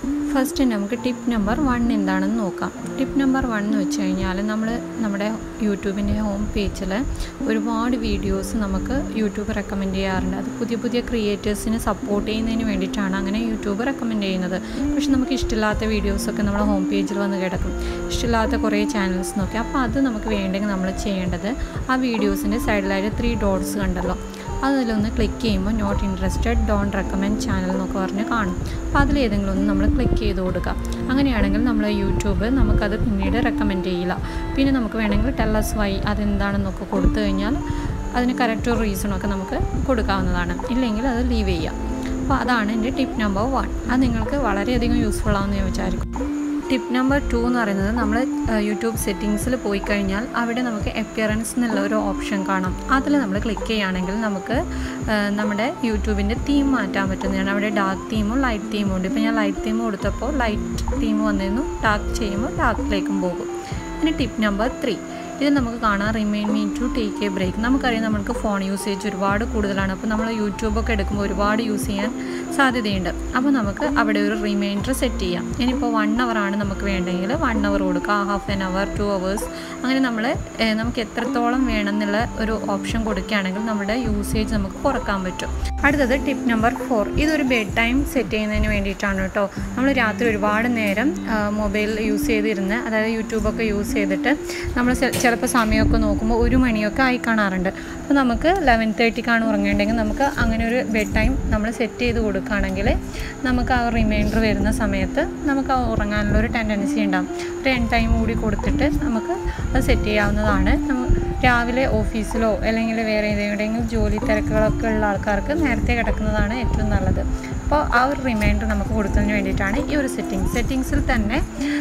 First നമുക്ക് tip number one എന്താണെന്ന് നോക്കാം ടിപ്പ് നമ്പർ വൺ എന്ന് വെച്ച് കഴിഞ്ഞാൽ നമ്മൾ നമ്മുടെ യൂട്യൂബിൻ്റെ ഹോം പേജിൽ ഒരുപാട് വീഡിയോസ് നമുക്ക് യൂട്യൂബ് റെക്കമെൻഡ് ചെയ്യാറുണ്ട് അത് പുതിയ പുതിയ ക്രിയേറ്റേഴ്സിനെ സപ്പോർട്ട് ചെയ്യുന്നതിന് വേണ്ടിയിട്ടാണ് അങ്ങനെ യൂട്യൂബ് റെക്കമെൻഡ് ചെയ്യുന്നത് പക്ഷെ നമുക്ക് ഇഷ്ടമില്ലാത്ത വീഡിയോസൊക്കെ നമ്മുടെ ഹോം പേജിൽ വന്ന് കിടക്കും ഇഷ്ടമില്ലാത്ത കുറേ ചാനൽസ് നോക്കി അപ്പോൾ അത് നമുക്ക് വേണ്ടെങ്കിൽ നമ്മൾ ചെയ്യേണ്ടത് ആ വീഡിയോസിൻ്റെ സൈഡിലായിട്ട് ത്രീ ഡോട്ട്സ് കണ്ടല്ലോ അതിലൊന്ന് ക്ലിക്ക് ചെയ്യുമ്പോൾ not interested don't recommend channel എന്നൊക്കെ പറഞ്ഞ് കാണും അപ്പോൾ അതിലേതെങ്കിലും ഒന്ന് നമ്മൾ ക്ലിക്ക് ചെയ്ത് കൊടുക്കുക അങ്ങനെയാണെങ്കിൽ നമ്മൾ യൂട്യൂബ് നമുക്കത് പിന്നീട് റെക്കമെൻഡ് ചെയ്യില്ല പിന്നെ നമുക്ക് വേണമെങ്കിൽ ടെല്ലസ് വൈ അതെന്താണെന്നൊക്കെ കൊടുത്തു കഴിഞ്ഞാൽ അതിന് കറക്റ്റ് റീസണൊക്കെ നമുക്ക് കൊടുക്കാവുന്നതാണ് ഇല്ലെങ്കിൽ അത് ലീവ് ചെയ്യാം അപ്പോൾ അതാണ് എൻ്റെ ടിപ്പ് നമ്പർ വൺ അത് നിങ്ങൾക്ക് വളരെയധികം യൂസ്ഫുൾ ആവുമെന്ന് ഞാൻ വിചാരിക്കും ടിപ്പ് നമ്പർ ടു എന്ന് പറയുന്നത് നമ്മൾ യൂട്യൂബ് സെറ്റിങ്സിൽ പോയി കഴിഞ്ഞാൽ അവിടെ നമുക്ക് അപ്പിയറൻസ് എന്നുള്ള ഒരു ഓപ്ഷൻ കാണാം അതിൽ നമ്മൾ ക്ലിക്ക് ചെയ്യുകയാണെങ്കിൽ നമുക്ക് നമ്മുടെ യൂട്യൂബിൻ്റെ തീം മാറ്റാൻ പറ്റുന്നതാണ് അവിടെ ഡാർക്ക് തീമും ലൈറ്റ് തീമും ഉണ്ട് ഇപ്പോൾ ഞാൻ ലൈറ്റ് തീം കൊടുത്തപ്പോൾ ലൈറ്റ് തീം വന്നിരുന്നു ഡാർക്ക് ചെയ്യുമ്പോൾ ഡാർക്കിലേക്കും പോകും ഇനി ടിപ്പ് നമ്പർ ത്രീ ഇത് നമുക്ക് കാണാം remind me to take a break നമുക്കറിയാം നമുക്ക് ഫോൺ യൂസേജ് ഒരുപാട് കൂടുതലാണ് അപ്പോൾ നമ്മൾ യൂട്യൂബൊക്കെ എടുക്കുമ്പോൾ ഒരുപാട് യൂസ് ചെയ്യാൻ സാധ്യതയുണ്ട് അപ്പോൾ നമുക്ക് അവിടെ ഒരു റിമൈൻഡർ സെറ്റ് ചെയ്യാം ഇനിയിപ്പോൾ വൺ ആണ് നമുക്ക് വേണ്ടെങ്കിൽ വൺ അവർ കൊടുക്കുക half an hour two hours അങ്ങനെ നമ്മൾ നമുക്ക് എത്രത്തോളം വേണമെന്നുള്ള ഒരു ഓപ്ഷൻ കൊടുക്കുകയാണെങ്കിൽ നമ്മുടെ യൂസേജ് നമുക്ക് കുറക്കാൻ പറ്റും അടുത്തത് ടിപ്പ് നമ്പർ ഫോർ ഇതൊരു ബെഡ് ടൈം സെറ്റ് ചെയ്യുന്നതിന് വേണ്ടിയിട്ടാണ് കേട്ടോ നമ്മൾ രാത്രി ഒരുപാട് നേരം മൊബൈൽ യൂസ് ചെയ്തിരുന്ന് അതായത് യൂട്യൂബൊക്കെ യൂസ് ചെയ്തിട്ട് നമ്മൾ ചിലപ്പോൾ സമയമൊക്കെ നോക്കുമ്പോൾ ഒരു മണിയൊക്കെ ആയി കാണാറുണ്ട് അപ്പോൾ നമുക്ക് ലെവൻ തേർട്ടിക്കാണ് ഉറങ്ങേണ്ടെങ്കിൽ നമുക്ക് അങ്ങനെ ഒരു ബെഡ് ടൈം നമ്മൾ സെറ്റ് ചെയ്ത് കൊടുക്കുകയാണെങ്കിൽ നമുക്ക് ആ റിമൈൻഡർ വരുന്ന സമയത്ത് നമുക്ക് ആ ഉറങ്ങാനുള്ള ഒരു ടെൻഡൻസി ഉണ്ടാകും ഒരു എൻ ടൈം കൂടി കൊടുത്തിട്ട് നമുക്ക് അത് സെറ്റ് ചെയ്യാവുന്നതാണ് രാവിലെ ഓഫീസിലോ അല്ലെങ്കിൽ വേറെ ഏതെങ്കിലും ജോലി തിരക്കുകളൊക്കെ ഉള്ള ആൾക്കാർക്ക് നേരത്തെ കിടക്കുന്നതാണ് ഏറ്റവും നല്ലത് അപ്പോൾ ആ ഒരു റിമൈൻഡർ നമുക്ക് കൊടുക്കുന്നതിന് വേണ്ടിയിട്ടാണ് ഈ ഒരു സെറ്റിങ്സ് സെറ്റിങ്സിൽ തന്നെ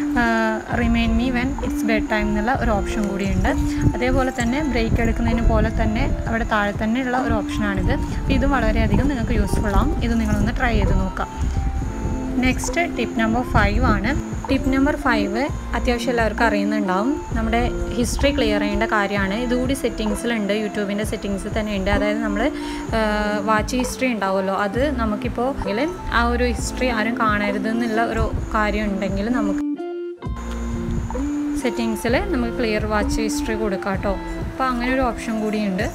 remind me when it's bedtime എന്നുള്ള ഒരു ഓപ്ഷൻ കൂടിയുണ്ട് അതേപോലെ തന്നെ ബ്രേക്ക് എടുക്കുന്നതിന് പോലെ തന്നെ അവിടെ താഴെ തന്നെയുള്ള ഒരു ഓപ്ഷനാണിത് അപ്പോൾ ഇത് വളരെയധികം നിങ്ങൾക്ക് യൂസ്ഫുൾ ആവും ഇത് നിങ്ങളൊന്ന് ട്രൈ ചെയ്ത് നോക്കാം നെക്സ്റ്റ് ടിപ്പ് നമ്പർ ഫൈവ് ആണ് ടിപ്പ് നമ്പർ ഫൈവ് അത്യാവശ്യം എല്ലാവർക്കും അറിയുന്നുണ്ടാവും നമ്മുടെ ഹിസ്റ്ററി ക്ലിയർ ചെയ്യേണ്ട കാര്യമാണ് ഇതുകൂടി സെറ്റിങ്സിലുണ്ട് യൂട്യൂബിൻ്റെ സെറ്റിങ്സിൽ തന്നെ ഉണ്ട് അതായത് നമ്മൾ വാച്ച് ഹിസ്റ്ററി ഉണ്ടാവുമല്ലോ അത് നമുക്കിപ്പോൾ ആ ഒരു ഹിസ്റ്ററി ആരും കാണരുത് എന്നുള്ള ഒരു കാര്യം ഉണ്ടെങ്കിൽ നമുക്ക് സെറ്റിങ്സിൽ നമുക്ക് ക്ലിയർ വാച്ച് ഹിസ്റ്ററി കൊടുക്കാം കേട്ടോ അപ്പോൾ അങ്ങനെ ഒരു ഓപ്ഷൻ കൂടിയുണ്ട്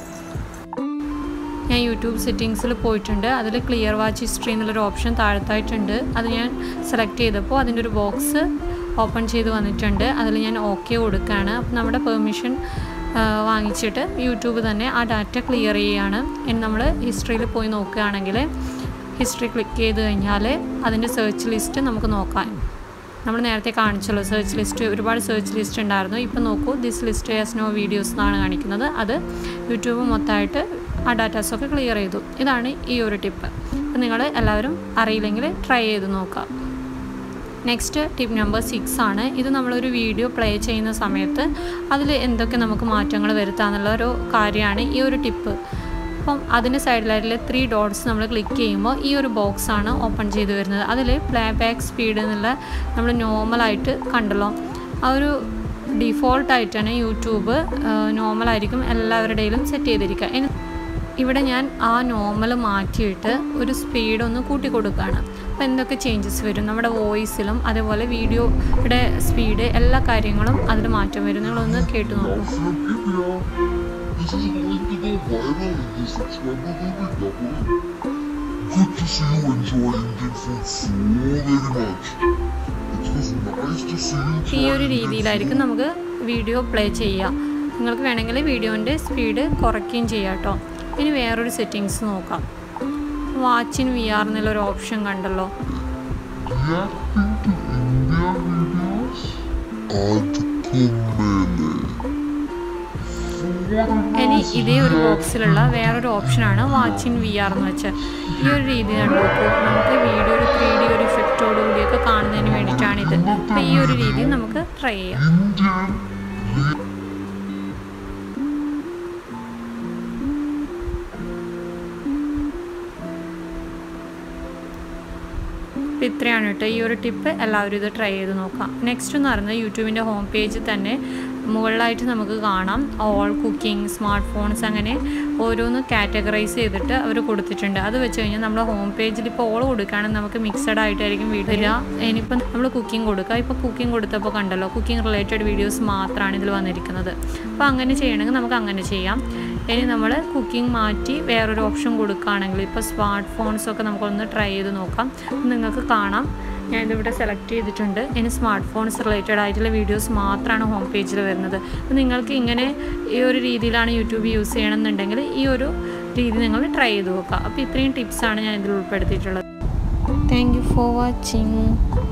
ഞാൻ യൂട്യൂബ് സെറ്റിങ്സിൽ പോയിട്ടുണ്ട് അതിൽ ക്ലിയർ വാച്ച് ഹിസ്റ്ററി എന്നുള്ളൊരു ഓപ്ഷൻ താഴത്തായിട്ടുണ്ട് അത് ഞാൻ സെലക്ട് ചെയ്തപ്പോൾ അതിൻ്റെ ഒരു ബോക്സ് ഓപ്പൺ ചെയ്ത് വന്നിട്ടുണ്ട് അതിൽ ഞാൻ ഓക്കെ കൊടുക്കുകയാണ് അപ്പോൾ നമ്മുടെ പെർമിഷൻ വാങ്ങിച്ചിട്ട് യൂട്യൂബ് തന്നെ ആ ഡാറ്റ ക്ലിയർ ചെയ്യുകയാണ് ഇനി നമ്മൾ ഹിസ്റ്ററിയിൽ പോയി നോക്കുകയാണെങ്കിൽ ഹിസ്റ്ററി ക്ലിക്ക് ചെയ്ത് കഴിഞ്ഞാൽ അതിൻ്റെ സെർച്ച് ലിസ്റ്റ് നമുക്ക് നോക്കാം നമ്മൾ നേരത്തെ കാണിച്ചല്ലോ സെർച്ച് ലിസ്റ്റ് ഒരുപാട് സെർച്ച് ലിസ്റ്റ് ഉണ്ടായിരുന്നു ഇപ്പോൾ നോക്കൂ this list has no videos എന്നാണ് കാണിക്കുന്നത് അത് യൂട്യൂബ് മൊത്തമായിട്ട് ആ ഡാറ്റാസൊക്കെ ക്ലിയർ ചെയ്തു ഇതാണ് ഈ ഒരു ടിപ്പ് അപ്പോൾ നിങ്ങൾ എല്ലാവരും അറിയില്ലെങ്കിൽ ട്രൈ ചെയ്ത് നോക്കാം നെക്സ്റ്റ് ടിപ്പ് നമ്പർ സിക്സ് ആണ് ഇത് നമ്മളൊരു വീഡിയോ പ്ലേ ചെയ്യുന്ന സമയത്ത് അതിൽ എന്തൊക്കെ നമുക്ക് മാറ്റങ്ങൾ വരുത്താമെന്നുള്ള ഒരു കാര്യമാണ് ഈ ഒരു ടിപ്പ് അപ്പം അതിൻ്റെ സൈഡിലായിട്ടുള്ള ത്രീ ഡോട്ട്സ് നമ്മൾ ക്ലിക്ക് ചെയ്യുമ്പോൾ ഈ ഒരു ബോക്സ് ആണ് ഓപ്പൺ ചെയ്ത് വരുന്നത് അതിൽ പ്ലേ ബാക്ക് സ്പീഡ് എന്നുള്ള നമ്മൾ നോർമലായിട്ട് കണ്ടല്ലോ ആ ഒരു ഡിഫോൾട്ടായിട്ടാണ് യൂട്യൂബ് നോർമലായിരിക്കും എല്ലാവരുടെയിലും സെറ്റ് ചെയ്തിരിക്കുക ഇവിടെ ഞാൻ ആ നോർമൽ മാറ്റിയിട്ട് ഒരു സ്പീഡ് ഒന്ന് കൂട്ടി കൊടുക്കുകയാണ് അപ്പോൾ എന്തൊക്കെ ചേഞ്ചസ് വരും നമ്മുടെ വോയിസിലും അതേപോലെ വീഡിയോയുടെ സ്പീഡ് എല്ലാ കാര്യങ്ങളും അതിൽ മാറ്റം വരും നിങ്ങളൊന്ന് കേട്ട് നോക്കൂ This is going to go viral and the subscriber will be double. Good to see you enjoy Indian food so very much. It was nice to see you ഈ try ഒരു Indian രീതിയിലായിരിക്കും food. നമുക്ക് video play ചെയ്യാം നിങ്ങൾക്ക് വേണമെങ്കിൽ വീഡിയോൻ്റെ speed കുറയ്ക്കുകയും ചെയ്യാം കേട്ടോ ഇനി വേറൊരു സെറ്റിങ്സ് നോക്കാം വാച്ചിൻ വി ആർ എന്നുള്ളൊരു ഓപ്ഷൻ കണ്ടല്ലോ Reacting to Indian videos? Add Kumele. ഇനി ഇതേ ഒരു ബോക്സിലുള്ള വേറൊരു ഓപ്ഷനാണ് വാച്ച് ഇൻ വി ആർ എന്ന് വെച്ചാൽ ഈ ഒരു രീതിയാണ് നോക്കൂ നമുക്ക് വീഡിയോ ഒരു ത്രീ ഡി ഒരു ഇഫക്റ്റോട് കൂടിയൊക്കെ കാണുന്നതിന് വേണ്ടിയിട്ടാണിത് അപ്പോൾ ഈ ഒരു രീതി നമുക്ക് ട്രൈ ചെയ്യാം Indian അപ്പോൾ ഇത്രയാണ് കേട്ടോ ഈ ഒരു ടിപ്പ് എല്ലാവരും ഇത് ട്രൈ ചെയ്ത് നോക്കാം നെക്സ്റ്റ് എന്ന് പറയുന്നത് യൂട്യൂബിൻ്റെ ഹോം പേജിൽ തന്നെ മുകളിലായിട്ട് നമുക്ക് കാണാം ഓൾ കുക്കിംഗ് സ്മാർട്ട് ഫോൺസ് അങ്ങനെ ഓരോന്ന് കാറ്റഗറൈസ് ചെയ്തിട്ട് അവർ കൊടുത്തിട്ടുണ്ട് അത് വെച്ച് കഴിഞ്ഞാൽ നമ്മുടെ ഹോം പേജിൽ ഇപ്പോൾ ഓൾ കൊടുക്കുകയാണെങ്കിൽ നമുക്ക് മിക്സഡ് ആയിട്ടായിരിക്കും വീഡിയോ വരിക ഇനിയിപ്പം നമ്മൾ കുക്കിംഗ് കൊടുക്കുക ഇപ്പോൾ കുക്കിംഗ് കൊടുത്തപ്പോൾ കണ്ടല്ലോ കുക്കിംഗ് റിലേറ്റഡ് വീഡിയോസ് മാത്രമാണ് ഇതിൽ വന്നിരിക്കുന്നത് അപ്പോൾ അങ്ങനെ ചെയ്യണമെങ്കിൽ നമുക്ക് അങ്ങനെ ചെയ്യാം ഇനി നമ്മൾ കുക്കിംഗ് മാറ്റി വേറൊരു ഓപ്ഷൻ കൊടുക്കുകയാണെങ്കിൽ ഇപ്പോൾ സ്മാർട്ട് ഫോൺസൊക്കെ നമുക്കൊന്ന് ട്രൈ ചെയ്ത് നോക്കാം നിങ്ങൾക്ക് കാണാം ഞാനിതിവിടെ സെലക്ട് ചെയ്തിട്ടുണ്ട് ഇനി സ്മാർട്ട് ഫോൺസ് റിലേറ്റഡ് ആയിട്ടുള്ള വീഡിയോസ് മാത്രമാണ് ഹോം പേജിൽ വരുന്നത് അപ്പോൾ നിങ്ങൾക്ക് ഇങ്ങനെ ഈ ഒരു രീതിയിലാണ് യൂട്യൂബ് യൂസ് ചെയ്യണമെന്നുണ്ടെങ്കിൽ ഈ ഒരു രീതി നിങ്ങൾ ട്രൈ ചെയ്ത് നോക്കുക അപ്പോൾ ഇത്രയും ടിപ്സാണ് ഞാൻ ഇതിൽ ഉൾപ്പെടുത്തിയിട്ടുള്ളത് താങ്ക് യു ഫോർ വാച്ചിങ്